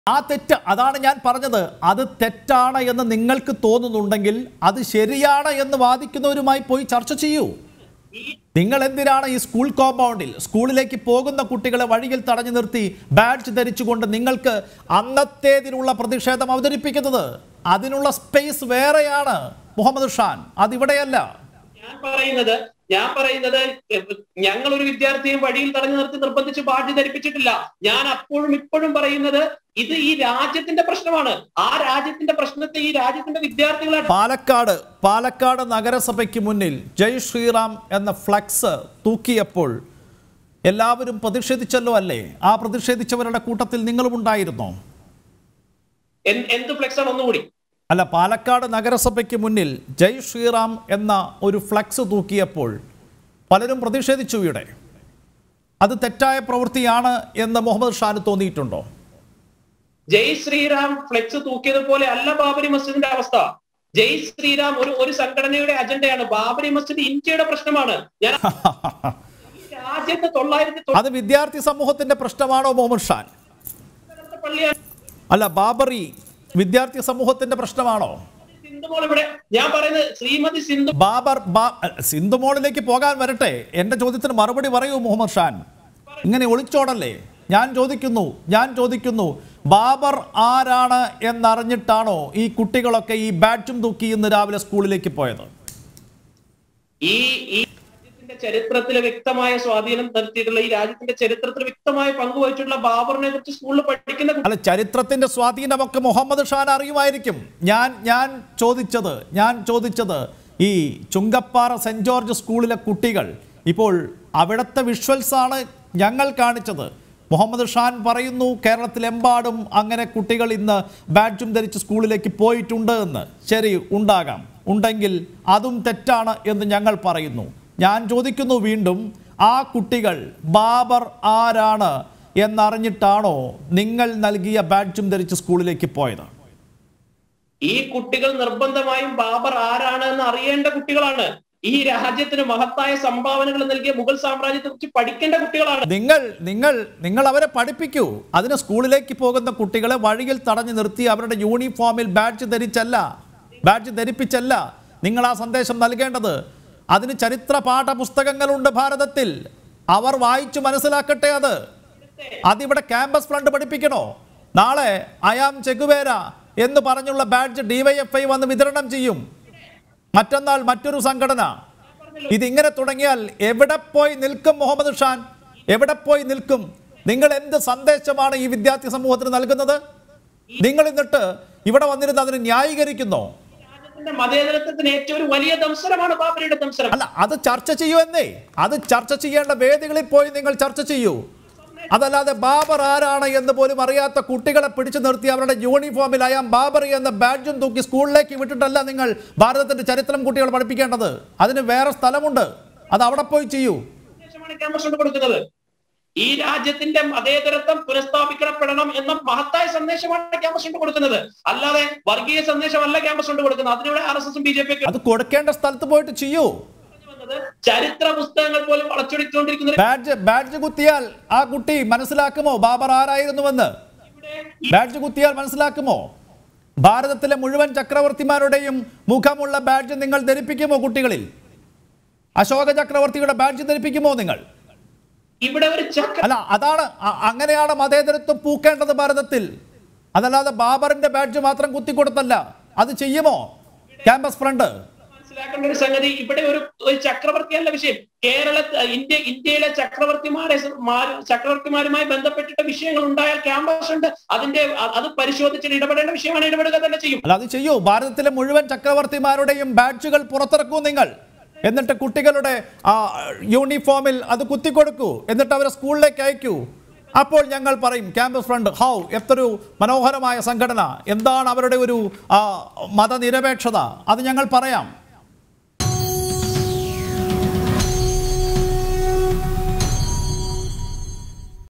ആ തെറ്റ് അതാണ് ഞാൻ പറഞ്ഞത് അത് തെറ്റാണ് എന്ന് നിങ്ങൾക്ക് തോന്നുന്നുണ്ടെങ്കിൽ അത് ശരിയാണ് എന്ന് വാദിക്കുന്നവരുമായി പോയി ചർച്ച ചെയ്യൂ നിങ്ങൾ എന്തിനാണ് ഈ സ്കൂൾ കോമ്പൗണ്ടിൽ സ്കൂളിലേക്ക് പോകുന്ന കുട്ടികളെ വഴിയിൽ തടഞ്ഞു നിർത്തി ബാഡ്ജ് ധരിച്ചുകൊണ്ട് നിങ്ങൾക്ക് അന്നത്തേതിനുള്ള പ്രതിഷേധം അവതരിപ്പിക്കുന്നത് അതിനുള്ള സ്പേസ് വേറെയാണ് മുഹമ്മദ് ഷാൻ അതിവിടെയല്ല ഞാൻ പറയുന്നത് ഞാൻ പറയുന്നത് ഞങ്ങൾ ഒരു വിദ്യാർത്ഥിയെ വഴിയിൽ തടഞ്ഞു നിർത്തി നിർബന്ധിച്ച് ബാഡ്ജ് ധരിപ്പിച്ചിട്ടില്ല ഞാൻ അപ്പോഴും ഇപ്പോഴും പറയുന്നത് ഇത് ഈ രാജ്യത്തിന്റെ പ്രശ്നമാണ് ആ രാജ്യത്തിന്റെ പ്രശ്നത്തെ ഈ രാജ്യത്തിന്റെ വിദ്യാർത്ഥികളെ പാലക്കാട് പാലക്കാട് നഗരസഭയ്ക്ക് മുന്നിൽ ജയ് ശ്രീറാം എന്ന ഫ്ലക്സ് തൂക്കിയപ്പോൾ എല്ലാവരും പ്രതിഷേധിച്ചല്ലോ അല്ലേ ആ പ്രതിഷേധിച്ചവരുടെ കൂട്ടത്തിൽ നിങ്ങളും ഉണ്ടായിരുന്നോ എന്ത് എന്ത് ഫ്ലെക്സ് ആണ് ഒന്നുകൂടി അല്ല പാലക്കാട് നഗരസഭയ്ക്ക് മുന്നിൽ ജയ് ശ്രീറാം എന്ന ഒരു ഫ്ലക്സ് തൂക്കിയപ്പോൾ പലരും പ്രതിഷേധിച്ചു ഇവിടെ അത് തെറ്റായ പ്രവൃത്തിയാണ് എന്ന് മുഹമ്മദ് ഷാന് തോന്നിയിട്ടുണ്ടോ ജയ് ശ്രീറാം ഫ്ലെക്സ് തൂക്കിയത് പോലെ അല്ല ബാബരി മസ്ജിദിന്റെ അവസ്ഥ ജയ് ശ്രീറാം ഒരു ഒരു സംഘടനയുടെ അജണ്ടയാണ് ബാബരി മസ്ജിദ് ഇന്ത്യയുടെ പ്രശ്നമാണ് ഞാൻ രാജ്യത്ത് തൊള്ളായിരത്തി അത് വിദ്യാർത്ഥി സമൂഹത്തിന്റെ പ്രശ്നമാണോ മുഹമ്മദ് ഷാൻ തൊള്ളായിരത്തി പള്ളിയാണ് അല്ല ബാബറി വിദ്യാർത്ഥി സമൂഹത്തിന്റെ പ്രശ്നമാണോ സിന്ധുമോൾ ഇവിടെ ഞാൻ പറയുന്നത് ശ്രീമതി സിന്ധു ബാബർ ബാ- സിന്ധുമോളിലേക്ക് പോകാൻ വരട്ടെ എന്റെ ചോദ്യത്തിന് മറുപടി പറയൂ മുഹമ്മദ് ഷാൻ ഇങ്ങനെ ഒളിച്ചോടല്ലേ ഞാൻ ചോദിക്കുന്നു ഞാൻ ചോദിക്കുന്നു ബാബർ ആരാണ് എന്നറിഞ്ഞിട്ടാണോ ഈ കുട്ടികളൊക്കെ ഈ ബാഡ്ജും തൂക്കി ഇന്ന് രാവിലെ സ്കൂളിലേക്ക് പോയത് ഈ ഈ രാജ്യത്തിന്റെ ചരിത്രത്തിൽ വ്യക്തമായ സ്വാധീനം നടത്തിയിട്ടുള്ള ഈ രാജ്യത്തിന്റെ ചരിത്രത്തിൽ വ്യക്തമായ പങ്കുവഹിച്ചിട്ടുള്ള ബാബറിനെ കുറിച്ച് സ്കൂളിൽ പഠിക്കുന്ന അല്ല ചരിത്രത്തിന്റെ സ്വാധീനമൊക്കെ മുഹമ്മദ് ഷാൻ അറിയുമായിരിക്കും ഞാൻ ഞാൻ ചോദിച്ചത് ഞാൻ ചോദിച്ചത് ഈ ചുങ്കപ്പാറ സെന്റ് ജോർജ് സ്കൂളിലെ കുട്ടികൾ ഇപ്പോൾ അവിടുത്തെ വിഷ്വൽസ് ആണ് ഞങ്ങൾ കാണിച്ചത് മുഹമ്മദ് ഷാൻ പറയുന്നു കേരളത്തിലെമ്പാടും അങ്ങനെ കുട്ടികൾ ഇന്ന് ബാഡ്ജും ധരിച്ച് സ്കൂളിലേക്ക് പോയിട്ടുണ്ട് എന്ന് ശരി ഉണ്ടാകാം ഉണ്ടെങ്കിൽ അതും തെറ്റാണ് എന്ന് ഞങ്ങൾ പറയുന്നു ഞാൻ ചോദിക്കുന്നു വീണ്ടും ആ കുട്ടികൾ ബാബർ ആരാണ് എന്നറിഞ്ഞിട്ടാണോ നിങ്ങൾ നൽകിയ ബാഡ്ജും ധരിച്ച് സ്കൂളിലേക്ക് പോയത് ഈ കുട്ടികൾ നിർബന്ധമായും ബാബർ ആരാണ് എന്ന് അറിയേണ്ട കുട്ടികളാണ് ഈ രാജ്യത്തിന് മഹത്തായ സംഭാവനകൾ നൽകിയ മുഗൾ സാമ്രാജ്യത്തെ കുറിച്ച് പഠിക്കേണ്ട കുട്ടികളാണ് നിങ്ങൾ നിങ്ങൾ നിങ്ങൾ അവരെ പഠിപ്പിക്കൂ അതിന് സ്കൂളിലേക്ക് പോകുന്ന കുട്ടികളെ വഴിയിൽ തടഞ്ഞു നിർത്തി അവരുടെ യൂണിഫോമിൽ ബാഡ്ജ് ധരിച്ചല്ല ബാഡ്ജ് ധരിപ്പിച്ചല്ല നിങ്ങൾ ആ സന്ദേശം നൽകേണ്ടത് അതിന് ചരിത്ര പാഠപുസ്തകങ്ങളുണ്ട് ഭാരതത്തിൽ അവർ വായിച്ചു മനസ്സിലാക്കട്ടെ അത് അതിവിടെ ക്യാമ്പസ് ഫ്രണ്ട് പഠിപ്പിക്കണോ നാളെ അയാം ചെഗുവേര എന്ന് പറഞ്ഞുള്ള ബാഡ്ജ് ഡിവൈഎഫ്ഐ വന്ന് വിതരണം ചെയ്യും മറ്റന്നാൾ മറ്റൊരു സംഘടന ഇതിങ്ങനെ തുടങ്ങിയാൽ എവിടെ പോയി നിൽക്കും മുഹമ്മദ് ഷാൻ എവിടെ പോയി നിൽക്കും നിങ്ങൾ എന്ത് സന്ദേശമാണ് ഈ വിദ്യാർത്ഥി സമൂഹത്തിന് നൽകുന്നത് നിങ്ങൾ എന്നിട്ട് ഇവിടെ വന്നിരുന്ന് അതിന് ന്യായീകരിക്കുന്നോ രാജ്യത്തിന്റെ മതേതരത്വത്തിന് ഏറ്റവും ഒരു വലിയ ദംസനമാണ് ബാബരിയുടെ ദംസനം അല്ല അത് ചർച്ച ചെയ്യൂ എന്നേ അത് ചർച്ച ചെയ്യേണ്ട വേദികളിൽ പോയി നിങ്ങൾ ചർച്ച ചെയ്യൂ അതല്ലാതെ ബാബർ ആരാണ് എന്ന് പോലും അറിയാത്ത കുട്ടികളെ പിടിച്ചു നിർത്തി അവരുടെ യൂണിഫോമിൽ അയാം ബാബറി എന്ന ബാഡ്ജും തൂക്കി സ്കൂളിലേക്ക് വിട്ടിട്ടല്ല നിങ്ങൾ ഭാരതത്തിന്റെ ചരിത്രം കുട്ടികൾ പഠിപ്പിക്കേണ്ടത് അതിന് വേറെ സ്ഥലമുണ്ട് അത് അവിടെ പോയി ചെയ്യൂ സന്ദേശമാണ് ക്യാമ്പസ് കൊണ്ട് കൊടുക്കുന്നത് ഈ രാജ്യത്തിന്റെ മതേതരത്വം പുനഃസ്ഥാപിക്കപ്പെടണം എന്ന മഹത്തായ സന്ദേശമാണ് ക്യാമ്പസ് കൊണ്ട് കൊടുക്കുന്നത് അല്ലാതെ വർഗീയ സന്ദേശമല്ല ക്യാമ്പസ് കൊണ്ട് കൊടുക്കുന്നത് അതിനിവിടെ ആർ എസ് എസും ബി ജെ പി ഒക്കെ അത് കൊടുക്കേണ്ട സ്ഥലത്ത് പോയിട്ട് ചെയ്യൂ വന്നത് ചരിത്ര പുസ്തകങ്ങൾ പോലും വളച്ചൊടിച്ചുകൊണ്ടിരിക്കുന്ന ബാഡ്ജ് ബാഡ്ജ് കുത്തിയാൽ ആ കുട്ടി മനസ്സിലാക്കുമോ ബാബർ ആരായിരുന്നുവെന്ന് ബാഡ്ജ് കുത്തിയാൽ മനസ്സിലാക്കുമോ ഭാരതത്തിലെ മുഴുവൻ ചക്രവർത്തിമാരുടെയും മുഖമുള്ള ബാഡ്ജ് നിങ്ങൾ ധരിപ്പിക്കുമോ കുട്ടികളിൽ അശോക ചക്രവർത്തിയുടെ ബാഡ്ജ് ധരിപ്പിക്കുമോ നിങ്ങൾ ഇവിടെ ഒരു ചക്ര അല്ല അതാണ് അ- അങ്ങനെയാണ് മതേതരത്വം പൂക്കേണ്ടത് ഭാരതത്തിൽ അതല്ലാതെ ബാബറിന്റെ ബാഡ്ജ് മാത്രം കുത്തിക്കൊടുത്തല്ല അത് ചെയ്യുമോ ക്യാമ്പസ് ഫ്രണ്ട് മനസ്സിലാക്കേണ്ട ഒരു സംഗതി ഇവിടെ ഒരു ഒരു ചക്രവർത്തിയല്ല വിഷയം കേരള ഇന്ത്യ ഇന്ത്യയിലെ ചക്രവർത്തിമാരെ സ- മാര് ചക്രവർത്തിമാരുമായി ബന്ധപ്പെട്ടിട്ട് വിഷയങ്ങൾ ഉണ്ടായാൽ ക്യാമ്പസ് ഉണ്ട് അതിന്റെ അ- അത് പരിശോധിച്ചിട്ട് ഇടപെടേണ്ട വിഷയമാണ് ഇടപെടുക തന്നെ ചെയ്യും അല്ല അത് ചെയ്യൂ ഭാരതത്തിലെ മുഴുവൻ ചക്രവർത്തിമാരുടെയും ബാഡ്ജുകൾ പുറത്തിറക്കൂ നിങ്ങൾ എന്നിട്ട് കുട്ടികളുടെ ആ, യൂണിഫോമിൽ അത് കുത്തിക്കൊടുക്കൂ എന്നിട്ട് അവരെ സ്കൂളിലേക്ക് അയക്കൂ അപ്പോൾ ഞങ്ങൾ പറയും ക്യാമ്പസ് ഫ്രണ്ട് ഹൗ എത്രയൊരു മനോഹരമായ സംഘടന എന്താണ് അവരുടെ ഒരു ആ, മതനിരപേക്ഷത അത് ഞങ്ങൾ പറയാം